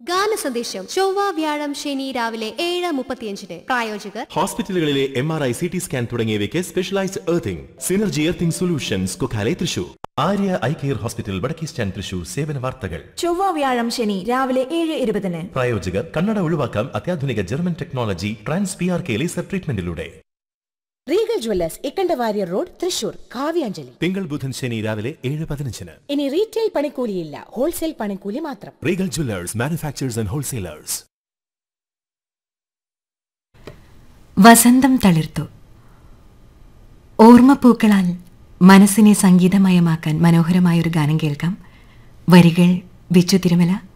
ഗാന സന്ദേശം ചൊവ്വ വ്യാഴം ശനി രാവിലെ ഏഴ് മുപ്പത്തിയഞ്ചിന് പ്രായോജകർ ഹോസ്പിറ്റലുകളിലെ M R I C T scan തുടങ്ങിയവയ്ക്ക് specialised earthing synergy earthing solutions Kokkale Thrissur Arya eye care hospital വടക്കേ സ്റ്റാൻഡ് തൃശൂർ സേവന വാർത്തകൾ ചൊവ്വ വ്യാഴം ശനി രാവിലെ ഏഴ് ഇരുപതിന് പ്രായോജകർ കണ്ണട ഒഴിവാക്കാം അത്യാധുനിക German technology trans P R K laser ട്രീറ്റ്മെന്റിലൂടെ Regal jewellers Ikkandawarrier road Thrissur Kavyanjali തിങ്കൾ ബുധൻ ശനി രാവിലെ ഏഴ് പതിനഞ്ചിന് ഇനി റീറ്റെയിൽ പണിക്കൂലിയില്ല ഹോൾസെയിൽ പണിക്കൂലി മാത്രം Regal jewellers manufacturers and wholesalers വസന്തം തളിർത്തു ഓർമ്മപ്പൂക്കളാൽ മനസ്സിനെ സംഗീതമയമാക്കാൻ മനോഹരമായൊരു ഗാനം കേൾക്കാം വരികൾ ബിച്ചു തിരുമല